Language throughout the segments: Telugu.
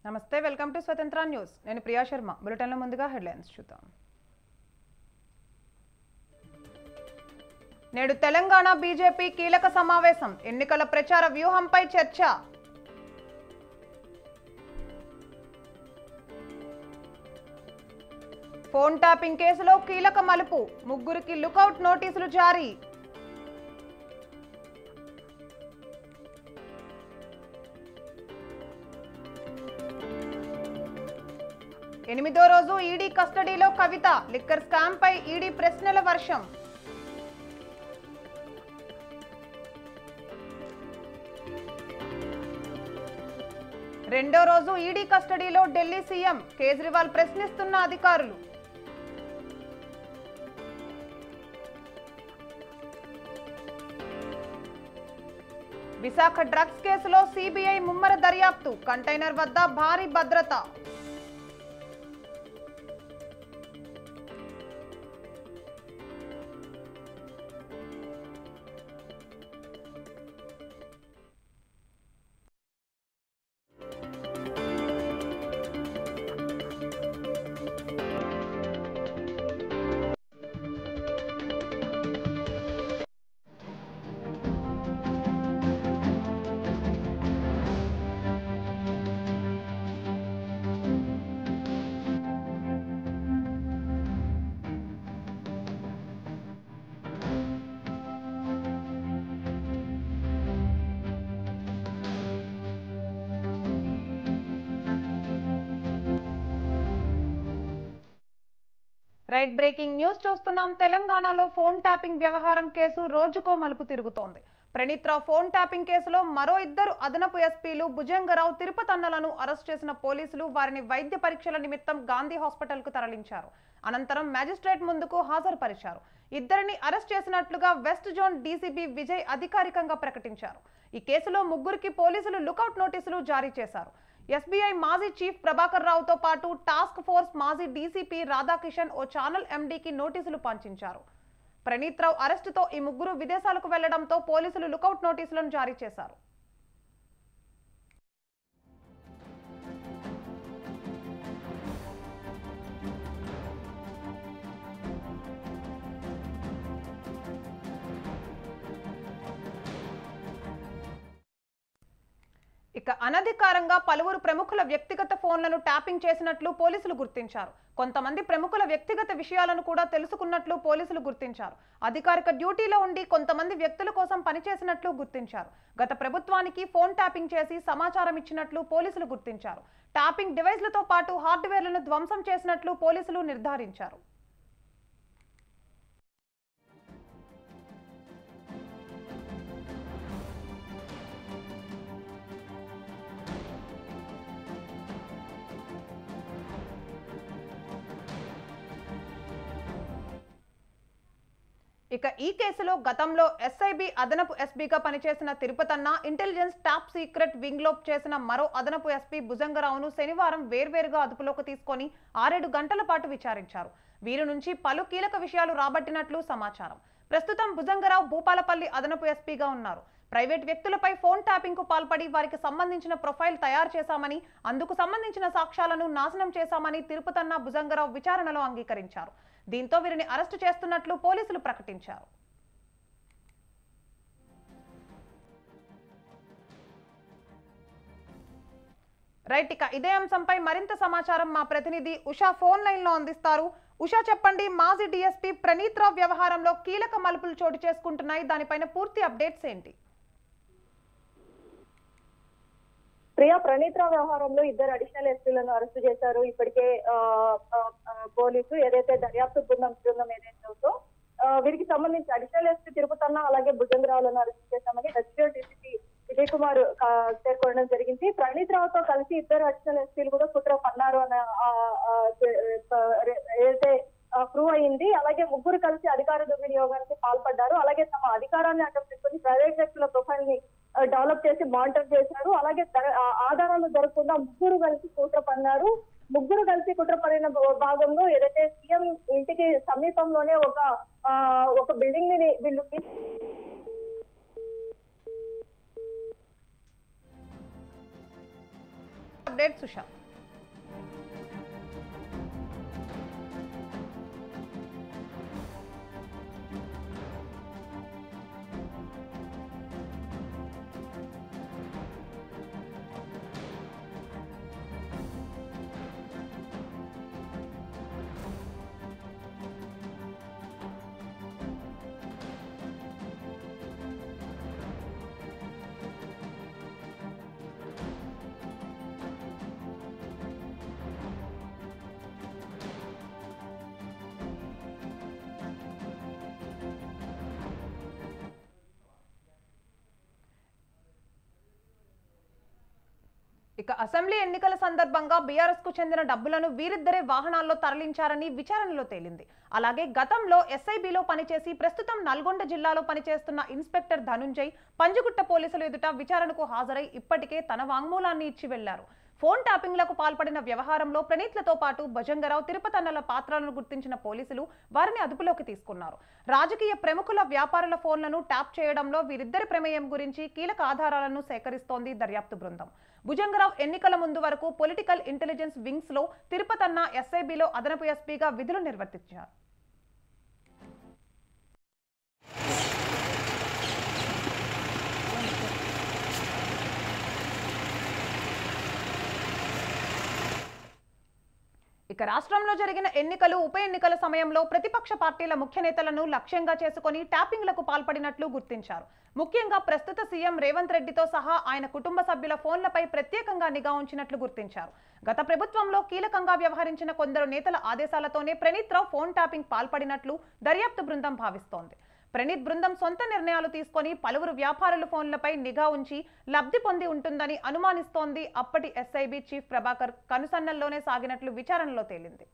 నమస్తే వెల్కమ్ టు స్వతంత్ర న్యూస్ నేను ప్రియా శర్మ బులెటిన్లో ముందుగా హెడ్లైన్స్ చూద్దాం నేడు తెలంగాణ బీజేపీ కీలక సమావేశం ఎన్నికల ప్రచార వ్యూహంపై చర్చ ఫోన్ ట్యాపింగ్ కేసులో కీలక మలుపు ముగ్గురికి లుకౌట్ నోటీసులు జారీ ఎనిమిదో రోజు ఈడీ కస్టడీలో కవిత లిక్కర్ స్కామ్ పై ఈడీ ప్రశ్నల వర్షం రెండో రోజు ఈడీ కస్టడీలో ఢిల్లీ సీఎం కేజ్రీవాల్ ప్రశ్నిస్తున్న అధికారులు విశాఖ డ్రగ్స్ కేసులో సిబిఐ ముమ్మర దర్యాప్తు కంటైనర్ వద్ద భారీ భద్రత రైట్ బ్రేకింగ్ న్యూస్ చూస్తున్నాం తెలంగాణలో ఫోన్ ట్యాపింగ్ వ్యవహారం కేసు రోజుకో మలుపు తిరుగుతోంది ప్రణీత్ రావు ఫోన్ ట్యాపింగ్ కేసులో మరో ఇద్దరు అదనపు ఎస్పీలు భుజంగరావు తిరుపతన్నలను అరెస్ట్ చేసిన పోలీసులు వారిని వైద్య పరీక్షల నిమిత్తం గాంధీ హాస్పిటల్ కు తరలించారు అనంతరం మ్యాజిస్ట్రేట్ ముందుకు హాజరుపరిచారు ఇద్దరిని అరెస్ట్ చేసినట్లుగా వెస్ట్ జోన్ డీసీబీ విజయ్ అధికారికంగా ప్రకటించారు ఈ కేసులో ముగ్గురికి పోలీసులు లుకౌట్ నోటీసులు జారీ చేశారు ఎస్బీఐ మాజీ చీఫ్ ప్రభాకర్ రావుతో పాటు టాస్క్ ఫోర్స్ మాజీ డీసీపీ రాధాకిషన్ ఓ ఛానల్ ఎండీకి నోటీసులు పంచించారు ప్రణీత్ రావు అరెస్టుతో ఈ ముగ్గురు విదేశాలకు వెళ్లడంతో పోలీసులు లుకౌట్ నోటీసులను జారీ చేశారు ఇక అనధికారంగా పలువురు ప్రముఖుల వ్యక్తిగత ఫోన్లను ట్యాపింగ్ చేసినట్లు పోలీసులు గుర్తించారు కొంతమంది ప్రముఖుల వ్యక్తిగత విషయాలను కూడా తెలుసుకున్నట్లు పోలీసులు గుర్తించారు అధికారిక డ్యూటీలో ఉండి కొంతమంది వ్యక్తుల కోసం పనిచేసినట్లు గుర్తించారు గత ప్రభుత్వానికి ఫోన్ ట్యాపింగ్ చేసి సమాచారం ఇచ్చినట్లు పోలీసులు గుర్తించారు ట్యాపింగ్ డివైస్లతో పాటు హార్డ్వేర్లను ధ్వంసం చేసినట్లు పోలీసులు నిర్ధారించారు ఇక ఈ కేసులో గతంలో ఎస్ఐబి అదనపు ఎస్పీగా పనిచేసిన Tirupathanna intelligence top secret wing లోప్ చేసిన మరో అదనపు ఎస్పీ భుజంగరావును శనివారం వేర్వేరుగా అదుపులోకి తీసుకొని ఆరేడు గంటల పాటు విచారించారు వీరి నుంచి పలు కీలక విషయాలు రాబట్టినట్లు సమాచారం ప్రస్తుతం భుజంగరావు భూపాలపల్లి అదనపు ఎస్పీగా ఉన్నారు ప్రైవేట్ వ్యక్తులపై ఫోన్ ట్యాపింగ్ కు పాల్పడి వారికి సంబంధించిన ప్రొఫైల్ తయారు చేశామని అందుకు సంబంధించిన సాక్ష్యాలను నాశనం చేశామని తిరుపతన్న భుజంగరావు విచారణలో అంగీకరించారు దీంతో వీరిని అరెస్టు చేస్తున్నట్లు పోలీసులు ప్రకటించారు రైట్ ఇక ఇదే అంశంపై మరింత సమాచారం మా ప్రతినిధి ఉషా ఫోన్ లైన్ లో అందిస్తారు ఉషా చెప్పండి మాజీ డిఎస్పీ ప్రణీత్ రావు వ్యవహారంలో కీలక మలుపులు చోటు చేసుకుంటున్నాయి దానిపైన పూర్తి అప్డేట్స్ ఏంటి ప్రియా ప్రణీత్ రావు వ్యవహారంలో ఇద్దరు అడిషనల్ ఎస్పీలను అరెస్ట్ చేశారు ఇప్పటికే ఆ, ఆ, ఆ, పోలీసు ఏదైతే దర్యాప్తు బృందం బృందం ఏదైతే ఉందో ఆ, వీరికి సంబంధించి అడిషనల్ ఎస్పీ తిరుపతన్న అలాగే భుజంగరావులను అరెస్ట్ చేశామని దక్షిణ డీసీపీ విజయ్ కుమార్ ఆ, పేర్కొనడం జరిగింది ప్రణీత్ రావుతో కలిసి ఇద్దరు అడిషనల్ ఎస్పీలు కూడా కుట్ర పన్నారు అన్న ఆ, ఆ, చే- ఆ, ఏదైతే ప్రూవ్ అయింది అలాగే ముగ్గురు కలిసి అధికార దుర్వినియోగానికి పాల్పడ్డారు అలాగే తమ అధికారాన్ని అడ్డం పెట్టుకుని ప్రైవేట్ వ్యక్తుల ప్రొఫైల్ ని డెవలప్ చేసి మానిటర్ చేశారు అలాగే దర- ఆ ఆధారాలు దొరకకుండా ముగ్గురు కలిసి కుట్ర పన్నారు ముగ్గురు కలిసి కుట్ర పడిన భా- భాగంలో ఏదైతే సీఎం ఇంటికి సమీపంలోనే ఒక ఆ, ఒక బిల్డింగ్ ని వీళ్ళు తీ- అప్డేట్ సుషా ఇక అసెంబ్లీ ఎన్నికల సందర్భంగా బీఆర్ఎస్ కు చెందిన డబ్బులను వీరిద్దరే వాహనాల్లో తరలించారని విచారణలో తేలింది అలాగే గతంలో ఎస్ఐబిలో పనిచేసి ప్రస్తుతం నల్గొండ జిల్లాలో పనిచేస్తున్న ఇన్స్పెక్టర్ ధనుంజయ్ పంజగుట్ట పోలీసులు ఎదుట విచారణకు హాజరై ఇప్పటికే తన వాంగ్మూలాన్ని ఇచ్చి వెళ్లారు ఫోన్ ట్యాపింగ్లకు పాల్పడిన వ్యవహారంలో ప్రణీత్లతో పాటు భజంగరావు తిరుపతన్నల పాత్రలను గుర్తించిన పోలీసులు వారిని అదుపులోకి తీసుకున్నారు రాజకీయ ప్రముఖుల వ్యాపారుల ఫోన్లను ట్యాప్ చేయడంలో వీరిద్దరి ప్రమేయం గురించి కీలక ఆధారాలను సేకరిస్తోంది దర్యాప్తు బృందం భుజంగరావు ఎన్నికల ముందు వరకు పొలిటికల్ ఇంటెలిజెన్స్ వింగ్స్ లో తిరుపతన్న ఎస్ఐబిలో అదనపు ఎస్పీగా విధులు నిర్వర్తించారు ఇక రాష్ట్రంలో జరిగిన ఎన్నికలు ఉప ఎన్నికల సమయంలో ప్రతిపక్ష పార్టీల ముఖ్య నేతలను లక్ష్యంగా చేసుకుని ట్యాపింగ్లకు పాల్పడినట్లు గుర్తించారు ముఖ్యంగా ప్రస్తుత సీఎం రేవంత్ రెడ్డితో సహా ఆయన కుటుంబ సభ్యుల ఫోన్లపై ప్రత్యేకంగా నిఘా ఉంచినట్లు గుర్తించారు గత ప్రభుత్వంలో కీలకంగా వ్యవహరించిన కొందరు నేతల ఆదేశాలతోనే ప్రణీత్ రావు ఫోన్ ట్యాపింగ్ పాల్పడినట్లు దర్యాప్తు బృందం భావిస్తోంది ప్రణీత్ బృందం సొంత నిర్ణయాలు తీసుకొని పలువురు వ్యాపారుల ఫోన్లపై నిఘా ఉంచి లబ్ధి పొంది ఉంటుందని అనుమానిస్తోంది అప్పటి ఎస్ఐబి చీఫ్ ప్రభాకర్ కనుసన్నల్లోనే సాగినట్లు విచారణలో తేలింది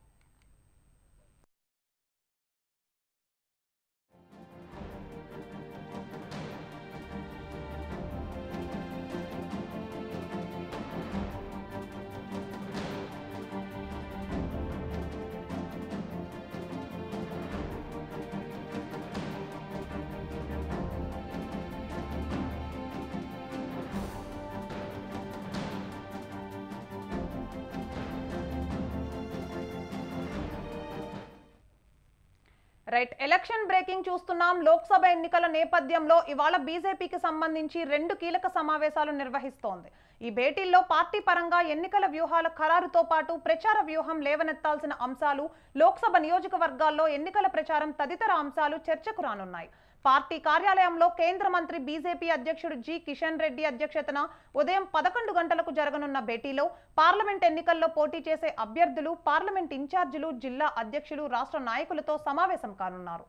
రైట్ ఎలక్షన్ బ్రేకింగ్ చూస్తున్నాం లోక్సభ ఎన్నికల నేపథ్యంలో ఇవాళ బీజేపీకి సంబంధించి రెండు కీలక సమావేశాలు నిర్వహిస్తోంది ఈ భేటీల్లో పార్టీ పరంగా ఎన్నికల వ్యూహాల ఖరారుతో పాటు ప్రచార వ్యూహం లేవనెత్తాల్సిన అంశాలు లోక్సభ నియోజకవర్గాల్లో ఎన్నికల ప్రచారం తదితర అంశాలు చర్చకు రానున్నాయి పార్టీ కార్యాలయంలో కేంద్ర మంత్రి బీజేపీ అధ్యక్షుడు జి కిషన్ రెడ్డి అధ్యక్షతన ఉదయం పదకొండు గంటలకు జరగనున్న భేటీలో పార్లమెంట్ ఎన్నికల్లో పోటీ చేసే అభ్యర్థులు పార్లమెంట్ ఇన్ఛార్జీలు జిల్లా అధ్యక్షులు రాష్ట్ర నాయకులతో సమావేశం కానున్నారు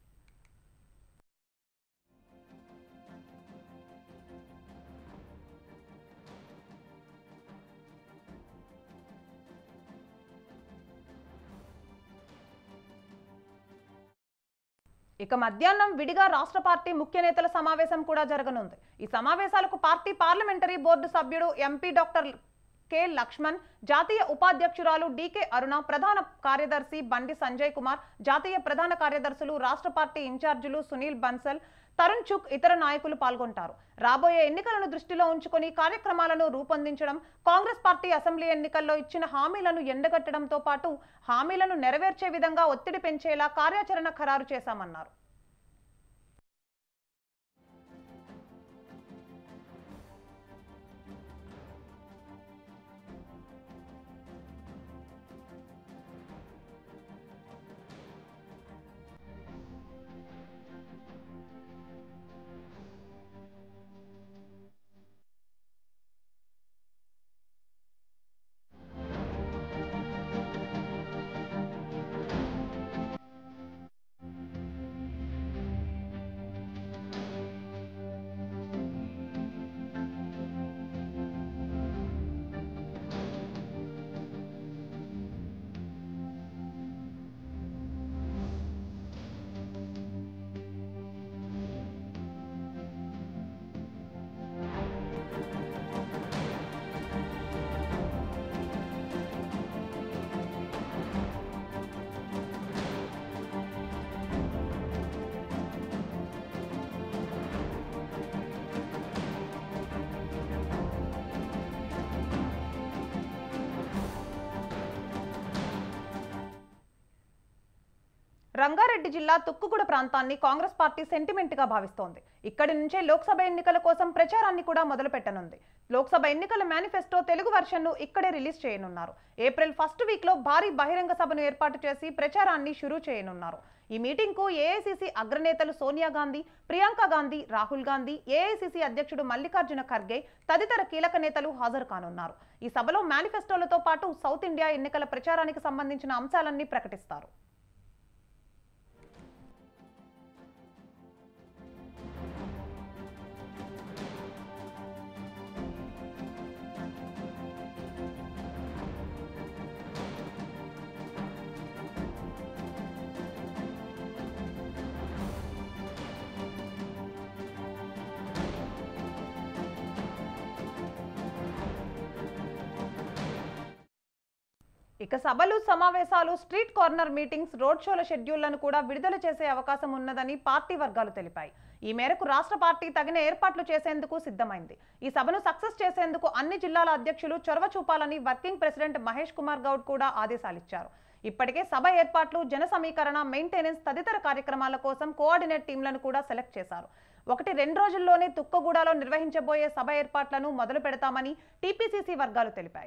ఇక మధ్యాహ్నం విడిగా రాష్ట్ర పార్టీ ముఖ్య నేతల సమావేశం కూడా జరగనుంది ఈ సమావేశాలకు పార్టీ పార్లమెంటరీ బోర్డు సభ్యుడు ఎంపీ డాక్టర్ కె లక్ష్మణ్ జాతీయ ఉపాధ్యక్షురాలు డికే అరుణ ప్రధాన కార్యదర్శి బండి సంజయ్ కుమార్ జాతీయ ప్రధాన కార్యదర్శులు రాష్ట్ర పార్టీ ఇన్ఛార్జీలు సునీల్ బన్సల్ తరుణ్ చుక్ ఇతర నాయకులు పాల్గొంటారు రాబోయే ఎన్నికలను దృష్టిలో ఉంచుకొని కార్యక్రమాలను రూపొందించడం కాంగ్రెస్ పార్టీ అసెంబ్లీ ఎన్నికల్లో ఇచ్చిన హామీలను ఎండగట్టడంతో పాటు హామీలను నెరవేర్చే విధంగా ఒత్తిడి పెంచేలా కార్యాచరణ ఖరారు చేశామన్నారు రంగారెడ్డి జిల్లా తుక్కుగూడ ప్రాంతాన్ని కాంగ్రెస్ పార్టీ సెంటిమెంట్ గా భావిస్తోంది ఇక్కడి నుంచే లోక్సభ ఎన్నికల కోసం ప్రచారాన్ని కూడా మొదలు పెట్టనుంది లోక్సభ ఎన్నికల మేనిఫెస్టో తెలుగు వెర్షన్ను ఇక్కడే రిలీజ్ చేయనున్నారు ఏప్రిల్ ఫస్ట్ వీక్ లో భారీ బహిరంగ సభను ఏర్పాటు చేసి ప్రచారాన్ని షురూ చేయనున్నారు ఈ మీటింగ్ కు ఏఐసిసి అగ్రనేతలు సోనియా గాంధీ ప్రియాంక గాంధీ రాహుల్ గాంధీ ఏఐసిసి అధ్యక్షుడు మల్లికార్జున ఖర్గే తదితర కీలక నేతలు హాజరు కానున్నారు ఈ సభలో మేనిఫెస్టోలతో పాటు సౌత్ ఇండియా ఎన్నికల ప్రచారానికి సంబంధించిన అంశాలన్నీ ప్రకటిస్తారు ఇక సభలు సమావేశాలు స్ట్రీట్ కార్నర్ మీటింగ్స్ రోడ్ షోల షెడ్యూళ్లను కూడా విడుదల చేసే అవకాశం ఉన్నదని పార్టీ వర్గాలు తెలిపాయి ఈ మేరకు రాష్ట్ర పార్టీ తగిన ఏర్పాట్లు చేసేందుకు సిద్ధమైంది ఈ సభను సక్సెస్ చేసేందుకు అన్ని జిల్లాల అధ్యక్షులు చొరవ చూపాలని వర్కింగ్ ప్రెసిడెంట్ మహేష్ కుమార్ గౌడ్ కూడా ఆదేశాలిచ్చారు ఇప్పటికే సభ ఏర్పాట్లు జన సమీకరణ మెయింటెనెన్స్ తదితర కార్యక్రమాల కోసం కోఆర్డినేట్ టీంలను కూడా సెలెక్ట్ చేశారు ఒకటి రెండు రోజుల్లోనే తుక్కగూడలో నిర్వహించబోయే సభ ఏర్పాట్లను మొదలు పెడతామని టీపీసీసీ వర్గాలు తెలిపాయి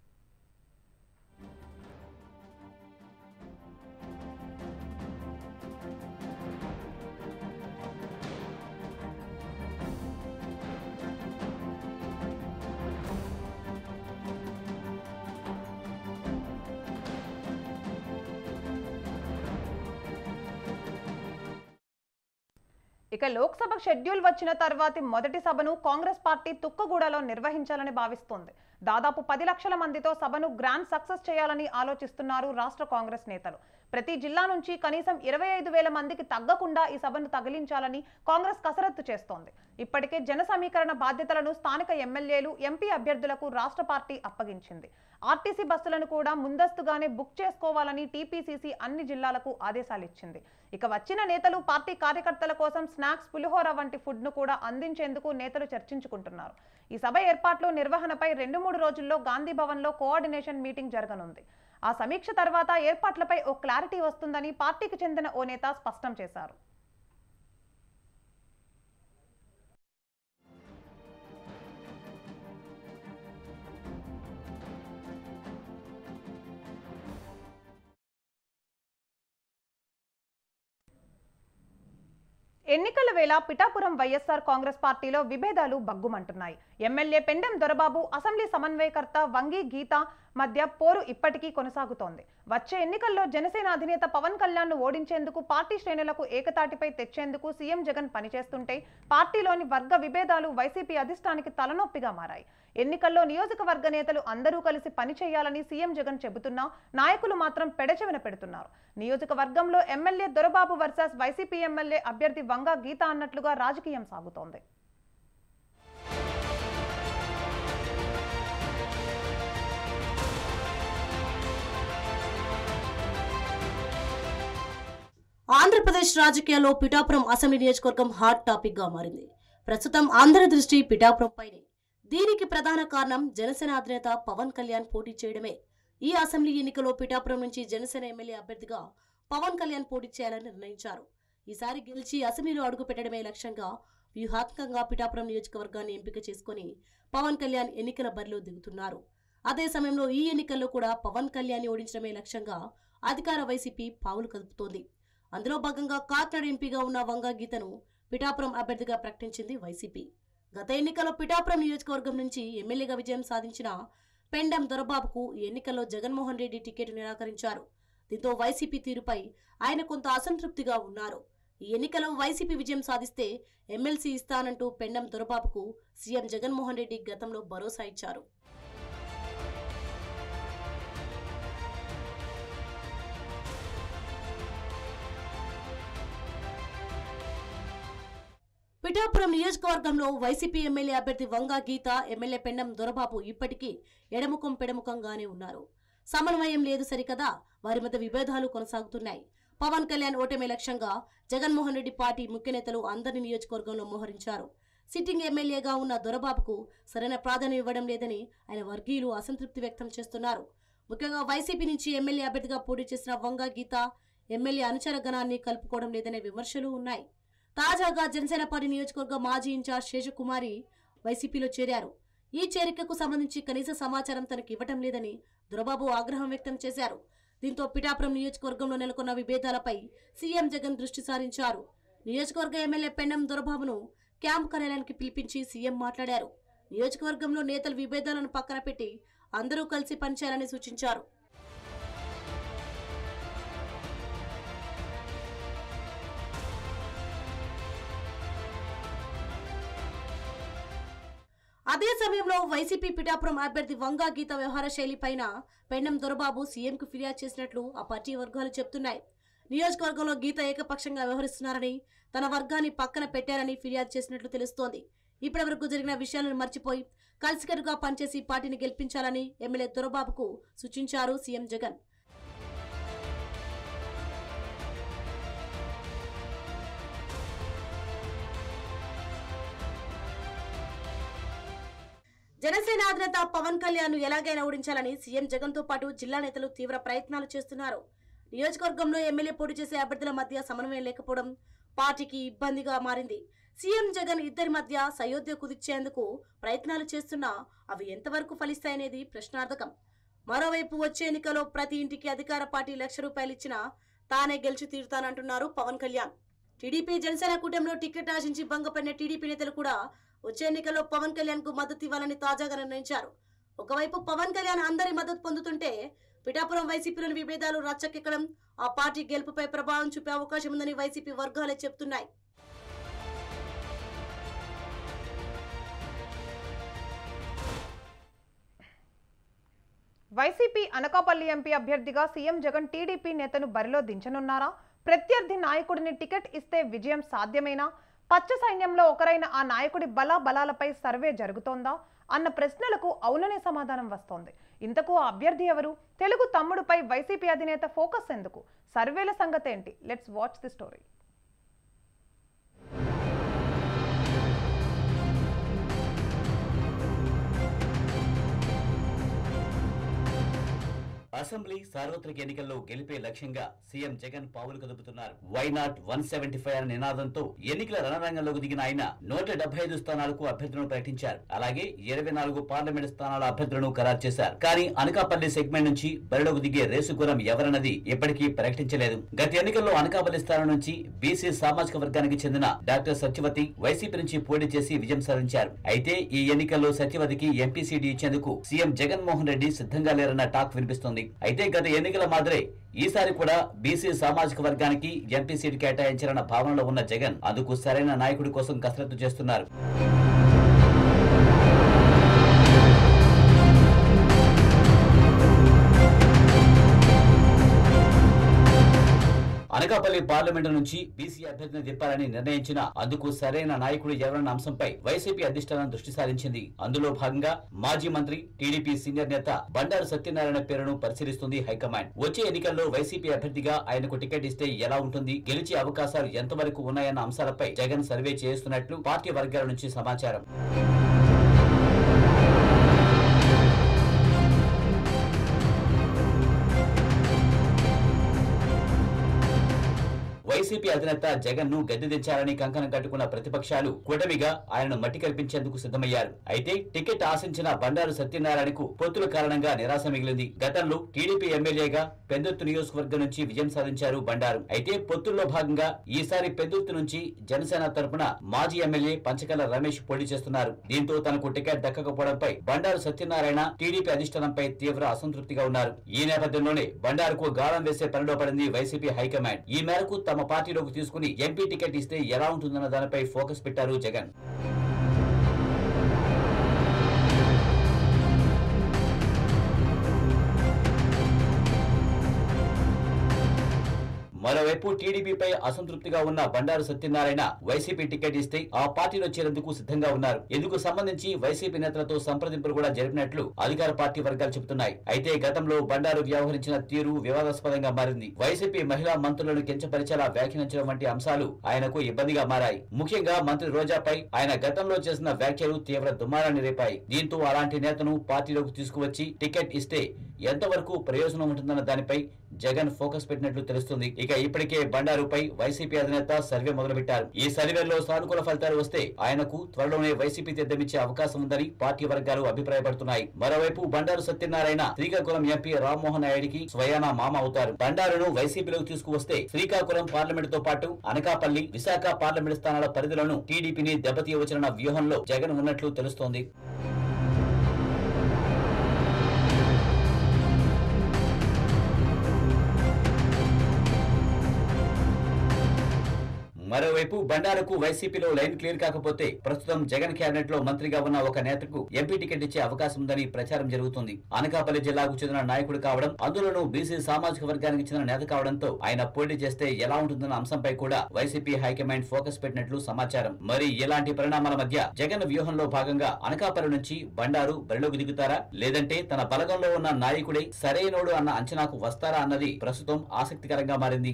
ఇక లోక్సభ షెడ్యూల్ వచ్చిన తర్వాతి మొదటి సభను కాంగ్రెస్ పార్టీ తుక్కగూడలో నిర్వహించాలని భావిస్తోంది దాదాపు పది లక్షల మందితో సభను గ్రాండ్ సక్సెస్ చేయాలని ఆలోచిస్తున్నారు రాష్ట్ర కాంగ్రెస్ నేతలు ప్రతి జిల్లా నుంచి కనీసం ఇరవై ఐదు వేల మందికి తగ్గకుండా ఈ సభను తగిలించాలని కాంగ్రెస్ కసరత్తు చేస్తోంది ఇప్పటికే జన సమీకరణ బాధ్యతలను స్థానిక ఎమ్మెల్యేలు ఎంపీ అభ్యర్థులకు రాష్ట్ర పార్టీ అప్పగించింది ఆర్టీసీ బస్సులను కూడా ముందస్తుగానే బుక్ చేసుకోవాలని టీపీసీసీ అన్ని జిల్లాలకు ఆదేశాలు ఇచ్చింది ఇక వచ్చిన నేతలు పార్టీ కార్యకర్తల కోసం స్నాక్స్ పులిహోర వంటి ఫుడ్ ను కూడా అందించేందుకు నేతలు చర్చించుకుంటున్నారు ఈ సభ ఏర్పాట్లు నిర్వహణపై రెండు మూడు రోజుల్లో గాంధీ భవన్ లో కోఆర్డినేషన్ మీటింగ్ జరగనుంది ఆ సమీక్ష తర్వాత ఏర్పాట్లపై ఓ క్లారిటీ వస్తుందని పార్టీకి చెందిన ఓ నేత స్పష్టం చేశారు ఎన్నికల వేళ పిఠాపురం వైఎస్ఆర్ కాంగ్రెస్ పార్టీలో విభేదాలు బగ్గుమంటున్నాయి ఎమ్మెల్యే పెండెం దొరబాబు అసెంబ్లీ సమన్వయకర్త వంగి గీత మధ్య పోరు ఇప్పటికీ కొనసాగుతోంది వచ్చే ఎన్నికల్లో జనసేన అధినేత పవన్ కళ్యాణ్ ను ఓడించేందుకు పార్టీ శ్రేణులకు ఏకతాటిపై తెచ్చేందుకు సీఎం జగన్ పనిచేస్తుంటే పార్టీలోని వర్గ విభేదాలు వైసీపీ అధిష్టానికి తలనొప్పిగా మారాయి ఎన్నికల్లో నియోజకవర్గ నేతలు అందరూ కలిసి పనిచేయాలని సీఎం జగన్ చెబుతున్నా నాయకులు మాత్రం పెడచెవిన పెడుతున్నారు నియోజకవర్గంలో MLA Dorababu versus YCP MLA అభ్యర్థి వంగ గీత అన్నట్లుగా రాజకీయం సాగుతోంది ఆంధ్రప్రదేశ్ రాజకీయాల్లో పిఠాపురం అసెంబ్లీ నియోజకవర్గం హాట్ టాపిక్ గా మారింది ప్రస్తుతం అందరి దృష్టి పిఠాపురం పైనే దీనికి ప్రధాన కారణం జనసేన అధినేత పవన్ కళ్యాణ్ పోటీ చేయడమే ఈ అసెంబ్లీ ఎన్నికలో పిఠాపురం నుంచి జనసేన ఎమ్మెల్యే అభ్యర్థిగా పవన్ కళ్యాణ్ పోటీ చేయాలని నిర్ణయించారు ఈసారి గెలిచి అసెంబ్లీలో అడుగు పెట్టడమే లక్ష్యంగా వ్యూహాత్మకంగా పిఠాపురం నియోజకవర్గాన్ని ఎంపిక చేసుకుని పవన్ కళ్యాణ్ ఎన్నికల బరిలో దిగుతున్నారు అదే సమయంలో ఈ ఎన్నికల్లో కూడా పవన్ కళ్యాణ్ ఓడించడమే లక్ష్యంగా అధికార వైసీపీ పావులు కదుపుతోంది అందులో భాగంగా కాకినాడ ఎంపీగా ఉన్న వంగ గీతను పిఠాపురం అభ్యర్థిగా ప్రకటించింది వైసీపీ గత ఎన్నికల్లో పిఠాపురం నియోజకవర్గం నుంచి ఎమ్మెల్యేగా విజయం సాధించిన పెండెం దొరబాబుకు ఈ ఎన్నికల్లో జగన్మోహన్ రెడ్డి టికెట్ నిరాకరించారు దీంతో వైసీపీ తీరుపై ఆయన కొంత అసంతృప్తిగా ఉన్నారు ఈ ఎన్నికలో వైసీపీ విజయం సాధిస్తే ఎమ్మెల్సీ ఇస్తానంటూ పెండెం దొరబాబుకు సీఎం జగన్మోహన్ రెడ్డి గతంలో భరోసా ఇచ్చారు పిఠాపురం నియోజకవర్గంలో వైసీపీ ఎమ్మెల్యే అభ్యర్థి వంగా గీత ఎమ్మెల్యే పెండం దొరబాబు ఇప్పటికీ ఎడముఖం పెడముఖంగానే ఉన్నారు సమన్వయం లేదు సరికదా వారి మధ్య విభేదాలు కొనసాగుతున్నాయి పవన్ కళ్యాణ్ ఓటమి లక్ష్యంగా జగన్మోహన్ రెడ్డి పార్టీ ముఖ్య నేతలు అందరి నియోజకవర్గంలో మోహరించారు సిట్టింగ్ ఎమ్మెల్యేగా ఉన్న దొరబాబుకు సరైన ప్రాధాన్యం ఇవ్వడం లేదని ఆయన వర్గీయులు అసంతృప్తి వ్యక్తం చేస్తున్నారు ముఖ్యంగా వైసీపీ నుంచి ఎమ్మెల్యే అభ్యర్థిగా పోటీ చేసిన వంగ గీత ఎమ్మెల్యే అనుచర గణాన్ని కలుపుకోవడం లేదనే విమర్శలు ఉన్నాయి తాజాగా జనసేన పార్టీ నియోజకవర్గ మాజీ ఇన్ఛార్జ్ శేషకుమారి వైసీపీలో చేరారు ఈ చేరికకు సంబంధించి కనీస సమాచారం తనకు ఇవ్వటం లేదని దొరబాబు ఆగ్రహం వ్యక్తం చేశారు దీంతో పిఠాపురం నియోజకవర్గంలో నెలకొన్న విభేదాలపై సీఎం జగన్ దృష్టి సారించారు నియోజకవర్గ ఎమ్మెల్యే పెన్నం దొరబాబును క్యాంప్ కార్యాలయానికి పిలిపించి సీఎం మాట్లాడారు నియోజకవర్గంలో నేతల విభేదాలను పక్కన పెట్టి అందరూ కలిసి పనిచేయాలని సూచించారు అదే సమయంలో వైసీపీ పిఠాపురం అభ్యర్థి వంగా గీత వ్యవహార శైలిపైన పెండం దొరబాబు సీఎంకు ఫిర్యాదు చేసినట్లు ఆ పార్టీ వర్గాలు చెప్తున్నాయి నియోజకవర్గంలో గీత ఏకపక్షంగా వ్యవహరిస్తున్నారని తన వర్గాన్ని పక్కన పెట్టారని ఫిర్యాదు చేసినట్లు తెలుస్తోంది ఇప్పటివరకు జరిగిన విషయాలను మర్చిపోయి కలిసికట్టుగా పనిచేసి పార్టీని గెలిపించాలని ఎమ్మెల్యే దొరబాబుకు సూచించారు సీఎం జగన్ జనసేన అధినేత పవన్ కళ్యాణ్ ను ఎలాగైనా ఓడించాలని సీఎం జగన్ తో పాటు జిల్లా నేతలు తీవ్ర ప్రయత్నాలు చేస్తున్నారు నియోజకవర్గంలో ఎమ్మెల్యే పోటీ చేసే అభ్యర్థుల మధ్య సమన్వయం లేకపోవడం పార్టీకి ఇబ్బందిగా మారింది సీఎం జగన్ ఇద్దరి మధ్య సయోధ్య కుదిర్చేందుకు ప్రయత్నాలు చేస్తున్నా అవి ఎంతవరకు ఫలిస్తాయనేది ప్రశ్నార్థకం మరోవైపు వచ్చే ఎన్నికలో ప్రతి ఇంటికి అధికార పార్టీ లక్ష రూపాయలు ఇచ్చినా తానే గెలిచి తీరుతానంటున్నారు పవన్ కళ్యాణ్ టీడీపీ జనసేన కూటమిలో టికెట్ ఆశించి భంగపడిన టీడీపీ నేతలు కూడా వచ్చే ఎన్నికల్లో పవన్ కళ్యాణ్ కు మద్దతు ఇవ్వాలని తాజాగా నిర్ణయించారు ఒకవైపు పవన్ కళ్యాణ్ అందరి మద్దతు పొందుతుంటే పిఠాపురం వైసీపీలోని విభేదాలు రచ్చకెక్కడం ఆ పార్టీ గెలుపుపై ప్రభావం చూపే అవకాశం ఉందని వైసీపీ వర్గాలే చెబుతున్నాయి వైసీపీ అనకాపల్లి ఎంపీ అభ్యర్థిగా సీఎం జగన్ టీడీపీ నేతను బరిలో దించనున్నారా ప్రత్యర్థి నాయకుడిని టికెట్ ఇస్తే విజయం సాధ్యమేనా పచ్చ సైన్యంలో ఒకరైన ఆ నాయకుడి బల బలాలపై సర్వే జరుగుతోందా అన్న ప్రశ్నలకు అవుననే సమాధానం వస్తోంది ఇంతకు ఆ అభ్యర్థి ఎవరు తెలుగు తమ్ముడుపై వైసీపీ అధినేత ఫోకస్ ఎందుకు సర్వేల సంగతి ఏంటి let's watch the story assembly సార్వత్రిక ఎన్నికల్లో గెలిపే లక్ష్యంగా సీఎం జగన్ పావులు కదుపుతున్నారు why not one seventy five అనే నినాదంతో ఎన్నికల రణరంగంలోకి దిగిన ఆయన నూట డెబ్బై ఐదు స్థానాలకు అభ్యర్థులను ప్రకటించారు అలాగే ఇరవై నాలుగు పార్లమెంట్ స్థానాల అభ్యర్థులను ఖరారు చేశారు కానీ అనకాపల్లి సెగ్మెంట్ నుంచి బరిలోకి దిగే రేసు గురం ఎవరన్నది ఇప్పటికీ ప్రకటించలేదు గత ఎన్నికల్లో అనకాపల్లి స్థానం నుంచి బీసీ సామాజిక వర్గానికి చెందిన డాక్టర్ సత్యవతి వైసీపీ నుంచి పోటీ చేసి విజయం సాధించారు అయితే ఈ ఎన్నికల్లో సత్యవతికి ఎంపీ సీటు ఇచ్చేందుకు సీఎం జగన్మోహన్ రెడ్డి సిద్ధంగా లేరన్న టాక్ వినిపిస్తోంది అయితే గత ఎన్నికల మాదిరే ఈసారి కూడా బీసీ సామాజిక వర్గానికి ఎంపీ సీటు కేటాయించాలన్న భావనలో ఉన్న జగన్ అందుకు సరైన నాయకుడి కోసం కసరత్తు చేస్తున్నారు అనకాపల్లి పార్లమెంటు నుంచి బీసీ అభ్యర్థిని దింపాలని నిర్ణయించిన అందుకు సరైన నాయకుడు ఎవరన్న అంశంపై వైసీపీ అధిష్టానం దృష్టి సారించింది అందులో భాగంగా మాజీ మంత్రి టీడీపీ సీనియర్ నేత బండారు సత్యనారాయణ పేరును పరిశీలిస్తుంది హైకమాండ్ వచ్చే ఎన్నికల్లో వైసీపీ అభ్యర్థిగా ఆయనకు టికెట్ ఇస్తే ఎలా ఉంటుంది గెలిచే అవకాశాలు ఎంతవరకు ఉన్నాయన్న అంశాలపై జగన్ సర్వే చేస్తున్నట్లు పార్టీ వర్గాల నుంచి సమాచారం వైసీపీ అధినేత జగన్ ను గద్దె దించాలని కంకణం కట్టుకున్న ప్రతిపక్షాలు కూటమిగా ఆయనను మట్టి కల్పించేందుకు సిద్ధమయ్యారు అయితే టికెట్ ఆశించిన బండారు సత్యనారాయణకు పొత్తుల కారణంగా నిరాశ మిగిలింది గతంలో టీడీపీ ఎమ్మెల్యేగా పెందుర్తి నియోజకవర్గం నుంచి విజయం సాధించారు బండారు అయితే పొత్తుల్లో భాగంగా ఈసారి పెందుర్తి నుంచి జనసేన తరపున మాజీ ఎమ్మెల్యే పంచకల రమేష్ పోటీ చేస్తున్నారు దీంతో తనకు టికెట్ దక్కకపోవడంపై బండారు సత్యనారాయణ టీడీపీ అధిష్టానంపై తీవ్ర అసంతృప్తిగా ఉన్నారు ఈ నేపథ్యంలోనే బండారుకు గాలం వేసే పనిలో పడింది వైసీపీ హైకమాండ్ ఈ మేరకు తమ పార్టీలోకి తీసుకుని ఎంపీ టికెట్ ఇస్తే ఎలా ఉంటుందన్న దానిపై ఫోకస్ పెట్టారు జగన్ మరోవైపు టీడీపీపై అసంతృప్తిగా ఉన్న బండారు సత్యనారాయణ వైసీపీ టికెట్ ఇస్తే ఆ పార్టీలో చేరేందుకు సిద్ధంగా ఉన్నారు ఇందుకు సంబంధించి వైసీపీ నేతలతో సంప్రదింపులు కూడా జరిపినట్లు అధికార పార్టీ వర్గాలు చెబుతున్నాయి అయితే గతంలో బండారు వ్యవహరించిన తీరు వివాదాస్పదంగా మారింది వైసీపీ మహిళా మంత్రులను కించపరిచేలా వ్యాఖ్యానించడం వంటి అంశాలు ఆయనకు ఇబ్బందిగా మారాయి ముఖ్యంగా మంత్రి రోజాపై ఆయన గతంలో చేసిన వ్యాఖ్యలు తీవ్ర దుమారాన్ని రేపాయి దీంతో అలాంటి నేతను పార్టీలోకి తీసుకువచ్చి టికెట్ ఇస్తే ఎంతవరకు ప్రయోజనం ఉంటుందన్న దానిపై జగన్ ఫోకస్ పెట్టినట్లు తెలుస్తుంది ఇక ఇప్పటికే బండారుపై వైసీపీ అధినేత సర్వే మొదలుపెట్టారు ఈ సర్వేలో సానుకూల ఫలితాలు వస్తే ఆయనకు త్వరలోనే వైసీపీ తెద్దమిచ్చే అవకాశం ఉందని పార్టీ వర్గాలు అభిప్రాయపడుతున్నాయి మరోవైపు బండారు సత్యనారాయణ శ్రీకాకుళం ఎంపీ రామ్మోహన్ నాయుడికి స్వయానా మామ అవుతారు బండారును వైసీపీలోకి తీసుకువస్తే శ్రీకాకుళం పార్లమెంట్ తో పాటు అనకాపల్లి విశాఖ పార్లమెంట్ స్థానాల పరిధిలోనూ టీడీపీని దెబ్బతీయవచ్చిన వ్యూహంలో జగన్ ఉన్నట్లు తెలుస్తోంది మరోవైపు బండారకు వైసీపీలో లైన్ క్లియర్ కాకపోతే ప్రస్తుతం జగన్ కేబినెట్ లో మంత్రిగా ఉన్న ఒక నేతకు ఎంపీ టికెట్ ఇచ్చే అవకాశం ఉందని ప్రచారం జరుగుతుంది అనకాపల్లి జిల్లాకు చెందిన నాయకుడు కావడం అందులోనూ బీసీ సామాజిక వర్గానికి చెందిన నేత కావడంతో ఆయన పోటీ చేస్తే ఎలా ఉంటుందన్న అంశంపై కూడా వైసీపీ హైకమాండ్ ఫోకస్ పెట్టినట్లు సమాచారం మరి ఇలాంటి పరిణామాల మధ్య జగన్ వ్యూహంలో భాగంగా అనకాపల్లి నుంచి బండారు బరిలోకి దిగుతారా లేదంటే తన బలగంలో ఉన్న నాయకుడే సరైనోడు అన్న అంచనాకు వస్తారా అన్నది ప్రస్తుతం ఆసక్తికరంగా మారింది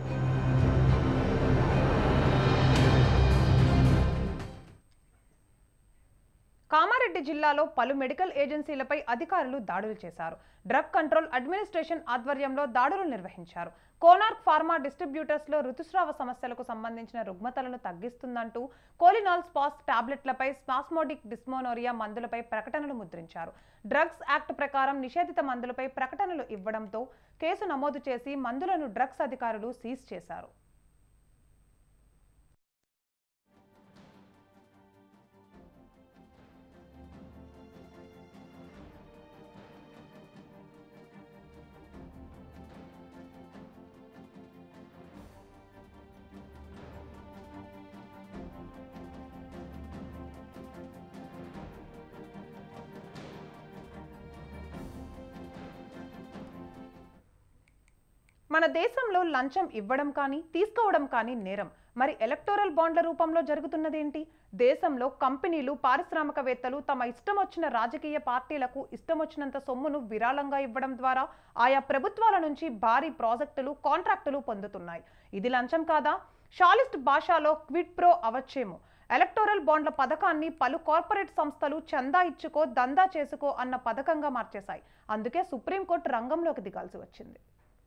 కామారెడ్డి జిల్లాలో పలు మెడికల్ ఏజెన్సీలపై అధికారులు దాడులు చేశారు డ్రగ్ కంట్రోల్ అడ్మినిస్ట్రేషన్ ఆధ్వర్యంలో దాడులు నిర్వహించారు కోనార్క్ ఫార్మా డిస్ట్రిబ్యూటర్స్ లో ఋతుస్రావ సమస్యలకు సంబంధించిన రుగ్మతలను తగ్గిస్తుందంటూ కోలినాల్ స్పాస్ టాబ్లెట్లపై స్పాస్మోడిక్ డిస్మోనోరియా మందులపై ప్రకటనలు ముద్రించారు డ్రగ్స్ యాక్ట్ ప్రకారం నిషేధిత మందులపై ప్రకటనలు ఇవ్వడంతో కేసు నమోదు చేసి మందులను డ్రగ్స్ అధికారులు సీజ్ చేశారు మన దేశంలో లంచం ఇవ్వడం కానీ తీసుకోవడం కానీ నేరం మరి ఎలక్టోరల్ బాండ్ల రూపంలో జరుగుతున్నదేంటి దేశంలో కంపెనీలు పారిశ్రామికవేత్తలు తమ ఇష్టం వచ్చిన రాజకీయ పార్టీలకు ఇష్టం వచ్చినంత సొమ్మును విరాళంగా ఇవ్వడం ద్వారా ఆయా ప్రభుత్వాల నుంచి భారీ ప్రాజెక్టులు కాంట్రాక్టులు పొందుతున్నాయి ఇది లంచం కాదా షాలిస్ట్ భాషలో క్విడ్ ప్రో అవచ్చేమో ఎలక్టోరల్ బాండ్ల పథకాన్ని పలు కార్పొరేట్ సంస్థలు చందా ఇచ్చుకో దందా చేసుకో అన్న పథకంగా మార్చేశాయి అందుకే సుప్రీంకోర్టు రంగంలోకి దిగాల్సి వచ్చింది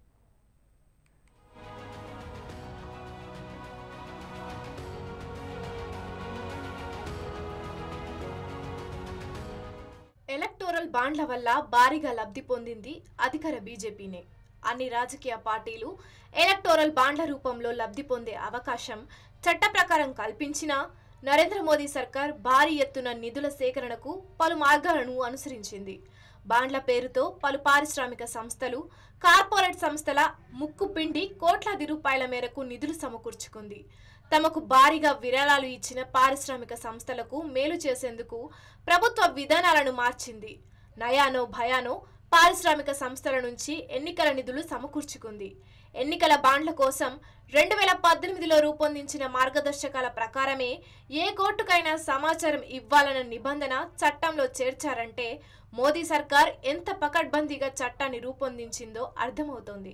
ఎలక్టోరల్ బాండ్ల వల్ల భారీగా లబ్ధి పొందింది అధికార బీజేపీనే అన్ని రాజకీయ పార్టీలు ఎలక్టోరల్ బాండ్ల రూపంలో లబ్ధి పొందే అవకాశం చట్ట ప్రకారం కల్పించినా నరేంద్ర మోదీ సర్కార్ భారీ ఎత్తున నిధుల సేకరణకు పలు మార్గాలను అనుసరించింది బాండ్ల పేరుతో పలు పారిశ్రామిక సంస్థలు కార్పొరేట్ సంస్థల ముక్కు పిండి కోట్లాది రూపాయల మేరకు నిధులు సమకూర్చుకుంది తమకు భారీగా విరాళాలు ఇచ్చిన పారిశ్రామిక సంస్థలకు మేలు చేసేందుకు ప్రభుత్వ విధానాలను మార్చింది నయానో భయానో పారిశ్రామిక సంస్థల నుంచి ఎన్నికల నిధులు సమకూర్చుకుంది ఎన్నికల బాండ్ల కోసం రెండు వేల పద్దెనిమిదిలో రూపొందించిన మార్గదర్శకాల ప్రకారమే ఏ కోర్టుకైనా సమాచారం ఇవ్వాలన్న నిబంధన చట్టంలో చేర్చారంటే మోదీ సర్కార్ ఎంత పకడ్బందీగా చట్టాన్ని రూపొందించిందో అర్థమవుతోంది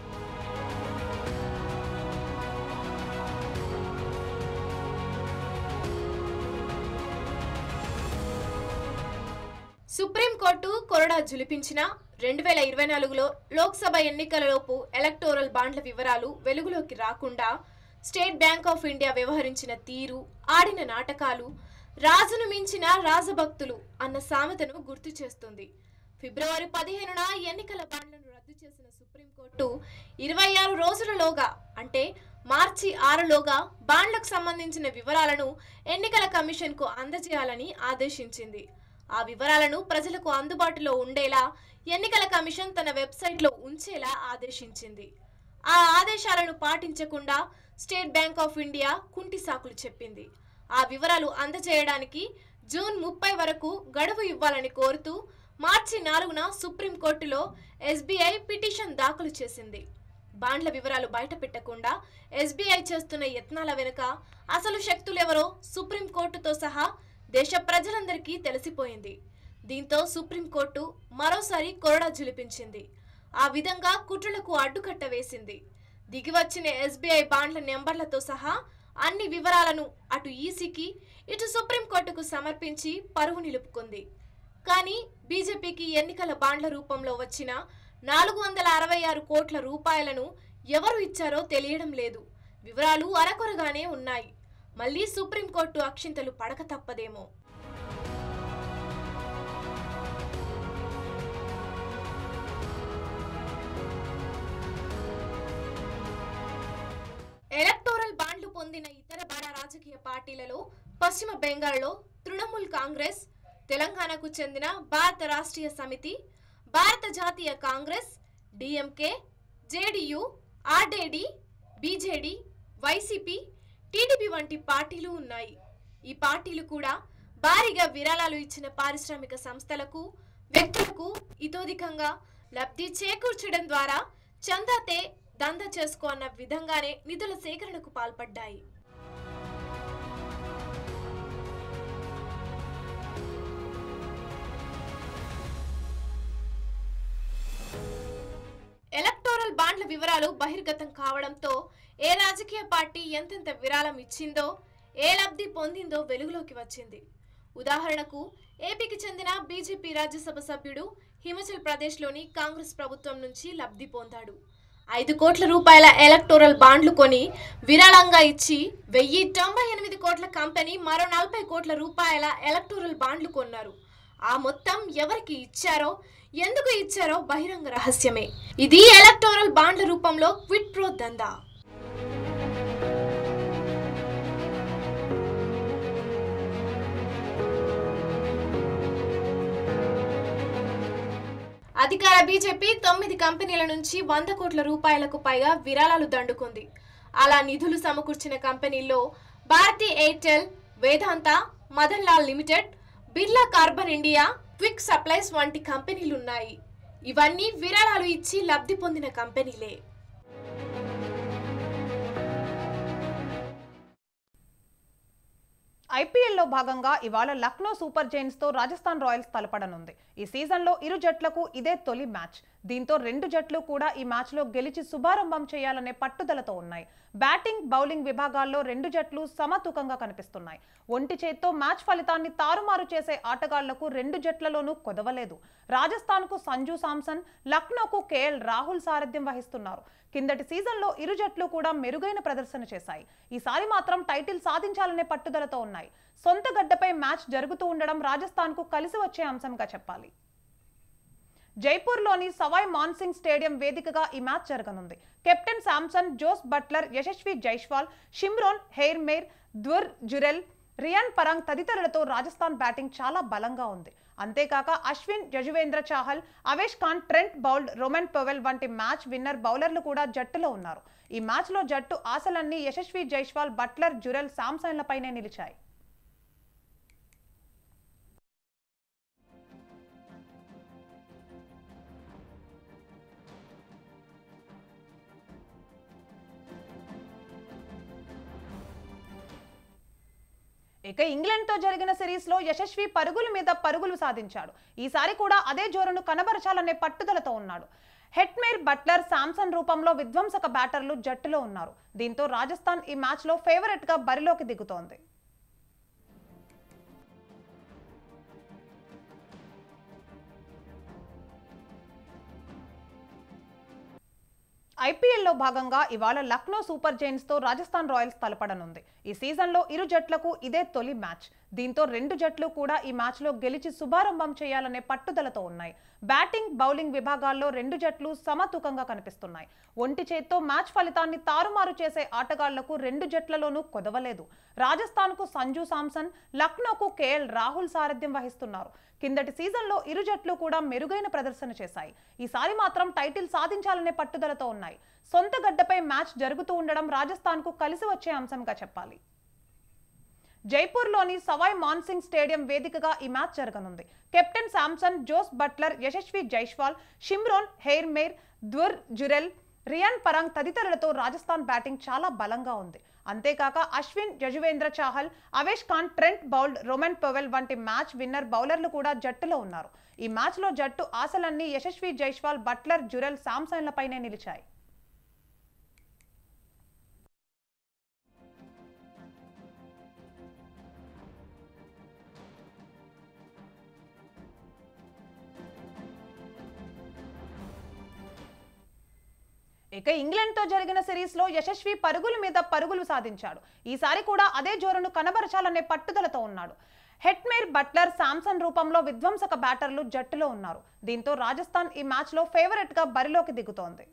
సుప్రీంకోర్టు కొరడా జులిపించిన రెండు వేల ఇరవై నాలుగులో లోక్సభ ఎన్నికలలోపు ఎలక్టోరల్ బాండ్ల వివరాలు వెలుగులోకి రాకుండా స్టేట్ బ్యాంక్ ఆఫ్ ఇండియా వ్యవహరించిన తీరు ఆడిన నాటకాలు రాజును మించిన రాజభక్తులు అన్న సామెతను గుర్తు చేస్తుంది ఫిబ్రవరి పదిహేనున ఎన్నికల బాండ్లను రద్దు చేసిన సుప్రీంకోర్టు ఇరవై ఆరు రోజులలోగా అంటే మార్చి ఆరులోగా బాండ్లకు సంబంధించిన వివరాలను ఎన్నికల కమిషన్కు అందజేయాలని ఆదేశించింది ఆ వివరాలను ప్రజలకు అందుబాటులో ఉండేలా ఎన్నికల కమిషన్ తన వెబ్సైట్లో ఉంచేలా ఆదేశించింది ఆ ఆదేశాలను పాటించకుండా స్టేట్ బ్యాంక్ ఆఫ్ ఇండియా కుంటి సాకులు చెప్పింది ఆ వివరాలు అందజేయడానికి జూన్ ముప్పై వరకు గడువు ఇవ్వాలని కోరుతూ మార్చి నాలుగున సుప్రీంకోర్టులో ఎస్బీఐ పిటిషన్ దాఖలు చేసింది బాండ్ల వివరాలు బయట పెట్టకుండా ఎస్బీఐ చేస్తున్న యత్నాల వెనుక అసలు శక్తులెవరో సుప్రీంకోర్టుతో సహా దేశ ప్రజలందరికీ తెలిసిపోయింది దీంతో సుప్రీంకోర్టు మరోసారి కొరడా జులిపించింది ఆ విధంగా కుట్రలకు అడ్డుకట్ట వేసింది దిగివచ్చిన ఎస్బీఐ బాండ్ల నెంబర్లతో సహా అన్ని వివరాలను అటు ఈసీకి ఇటు సుప్రీంకోర్టుకు సమర్పించి పరువు నిలుపుకుంది కానీ బీజేపీకి ఎన్నికల బాండ్ల రూపంలో వచ్చిన నాలుగు వందల అరవై ఆరు కోట్ల రూపాయలను ఎవరు ఇచ్చారో తెలియడం లేదు వివరాలు అరకొరగానే ఉన్నాయి మళ్ళీ సుప్రీంకోర్టు అక్షింతలు పడక తప్పదేమో ఎలక్టోరల్ బాండ్లు పొందిన ఇతర బడా రాజకీయ పార్టీలలో పశ్చిమ బెంగాల్లో తృణమూల్ కాంగ్రెస్ తెలంగాణకు చెందిన భారత రాష్ట్రీయ సమితి భారత జాతీయ Congress DMK JDU RJD BJD YCP TDP వంటి పార్టీలు ఉన్నాయి ఈ పార్టీలు కూడా భారీగా విరాళాలు ఇచ్చిన పారిశ్రామిక సంస్థలకు వ్యక్తులకు ఇతోధికంగా లబ్ధి చేకూర్చడం ద్వారా చందాతే దందా చేసుకో అన్న విధంగానే నిధుల సేకరణకు పాల్పడ్డాయి ఎలక్టోరల్ బాండ్ల వివరాలు బహిర్గతం కావడంతో ఏ రాజకీయ పార్టీ ఎంతెంత విరాళం ఇచ్చిందో ఏ లబ్ధి పొందిందో వెలుగులోకి వచ్చింది ఉదాహరణకు ఏపీకి చెందిన బీజేపీ రాజ్యసభ సభ్యుడు హిమాచల్ ప్రదేశ్లోని కాంగ్రెస్ ప్రభుత్వం నుంచి లబ్ధి పొందాడు ఐదు కోట్ల రూపాయల ఎలక్టోరల్ బాండ్లు కొని విరాళంగా ఇచ్చి వెయ్యి తొంభై ఎనిమిది కోట్ల కంపెనీ మరో నలభై కోట్ల రూపాయల ఎలక్టోరల్ బాండ్లు కొన్నారు ఆ మొత్తం ఎవరికి ఇచ్చారో ఎందుకు ఇచ్చారో బహిరంగ రహస్యమే ఇది ఎలక్టోరల్ బాండ్ల రూపంలో క్విట్ ప్రో దందా అధికార బీజేపీ తొమ్మిది కంపెనీల నుంచి వంద కోట్ల రూపాయలకు పైగా విరాళాలు దండుకుంది అలా నిధులు సమకూర్చిన కంపెనీల్లో Bharti Airtel Vedanta Madan Lal limited Birla carbon India quick supplies వంటి కంపెనీలున్నాయి ఇవన్నీ విరాళాలు ఇచ్చి లబ్ధి పొందిన కంపెనీలే ఐపీఎల్లో భాగంగా ఇవాళ లక్నో సూపర్ జైన్స్ తో రాజస్థాన్ రాయల్స్ తలపడనుంది ఈ సీజన్లో ఇరు జట్లకు ఇదే తొలి మ్యాచ్ దీంతో రెండు జట్లు కూడా ఈ మ్యాచ్లో గెలిచి శుభారంభం చేయాలనే పట్టుదలతో ఉన్నాయి బ్యాటింగ్ బౌలింగ్ విభాగాల్లో రెండు జట్లు సమతూకంగా కనిపిస్తున్నాయి ఒంటి చేత్తో మ్యాచ్ ఫలితాన్ని తారుమారు చేసే ఆటగాళ్లకు రెండు జట్లలోనూ కొదవలేదు రాజస్థాన్కు సంజు సామ్సన్ లక్నోకు కేఎల్ రాహుల్ సారథ్యం వహిస్తున్నారు కిందటి సీజన్లో ఇరు జట్లు కూడా మెరుగైన ప్రదర్శన చేశాయి ఈసారి మాత్రం టైటిల్ సాధించాలనే పట్టుదలతో ఉన్నాయి సొంత గడ్డపై మ్యాచ్ జరుగుతూ ఉండడం రాజస్థాన్కు కలిసి వచ్చే అంశంగా చెప్పాలి జైపూర్లోని సవాయ్ మాన్సింగ్ స్టేడియం వేదికగా ఈ మ్యాచ్ జరగనుంది captain Samson Jos Buttler Yashasvi Jaiswal Shimron Hetmyer Dhruv Jurel Riyan Parag తదితరులతో రాజస్థాన్ బ్యాటింగ్ చాలా బలంగా ఉంది అంతేకాక Ashwin Yuzvendra Chahal Avesh Khan Trent Boult Rovman Powell వంటి మ్యాచ్ విన్నర్ బౌలర్లు కూడా జట్టులో ఉన్నారు ఈ మ్యాచ్లో జట్టు ఆశలన్నీ యశస్వి జైష్వాల్ బట్లర్ జురెల్ శాంసన్లపైనే నిలిచాయి ఇక ఇంగ్లాండ్ తో జరిగిన సిరీస్ లో యశస్వి పరుగుల మీద పరుగులు సాధించాడు ఈసారి కూడా అదే జోరును కనబరచాలనే పట్టుదలతో ఉన్నాడు హెట్మేర్ బట్లర్ శాంసన్ రూపంలో విధ్వంసక బ్యాటర్లు జట్టులో ఉన్నారు దీంతో రాజస్థాన్ ఈ మ్యాచ్ లో ఫేవరెట్ గా బరిలోకి దిగుతోంది ఐపీఎల్లో భాగంగా ఇవాళ లక్నో సూపర్ జైన్స్ తో రాజస్థాన్ రాయల్స్ తలపడనుంది ఈ సీజన్లో ఇరు జట్లకు ఇదే తొలి మ్యాచ్ దీంతో రెండు జట్లు కూడా ఈ మ్యాచ్లో గెలిచి శుభారంభం చేయాలనే పట్టుదలతో ఉన్నాయి బ్యాటింగ్ బౌలింగ్ విభాగాల్లో రెండు జట్లు సమతూకంగా కనిపిస్తున్నాయి ఒంటి చేత్తో మ్యాచ్ ఫలితాన్ని తారుమారు చేసే ఆటగాళ్లకు రెండు జట్లలోనూ కొదవలేదు రాజస్థాన్కు సంజు సామ్సన్ లక్నోకు కేఎల్ రాహుల్ సారథ్యం వహిస్తున్నారు కిందటి సీజన్లో ఇరు జట్లు కూడా మెరుగైన ప్రదర్శన చేశాయి ఈసారి మాత్రం టైటిల్ సాధించాలనే పట్టుదలతో ఉన్నాయి సొంత గడ్డపై మ్యాచ్ జరుగుతూ ఉండడం రాజస్థాన్కు కలిసి వచ్చే అంశంగా చెప్పాలి జైపూర్లోని సవాయ్ మాన్సింగ్ స్టేడియం వేదికగా ఈ మ్యాచ్ జరగనుంది captain Samson Jos Buttler Yashasvi Jaiswal Shimron Hetmyer Dhruv Jurel Riyan Parag తదితరులతో రాజస్థాన్ బ్యాటింగ్ చాలా బలంగా ఉంది అంతేకాక Ashwin Yuzvendra Chahal Avesh Khan Trent Boult Rovman Powell వంటి మ్యాచ్ విన్నర్ బౌలర్లు కూడా జట్టులో ఉన్నారు ఈ మ్యాచ్లో జట్టు ఆశలన్నీ యశస్వి జైష్వాల్ బట్లర్ జురెల్ శాంసన్లపైనే నిలిచాయి ఇక ఇంగ్లాండ్తో జరిగిన సిరీస్లో యశస్వి పరుగుల మీద పరుగులు సాధించాడు ఈసారి కూడా అదే జోరును కనబరచాలనే పట్టుదలతో ఉన్నాడు హెట్మేర్ బట్లర్ శాంసన్ రూపంలో విధ్వంసక బ్యాటర్లు జట్టులో ఉన్నారు దీంతో రాజస్థాన్ ఈ మ్యాచ్లో ఫేవరెట్గా బరిలోకి దిగుతోంది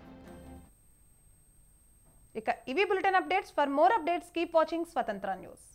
ఇక ఇవి bulletin updates for more updates keep watching Swatantra news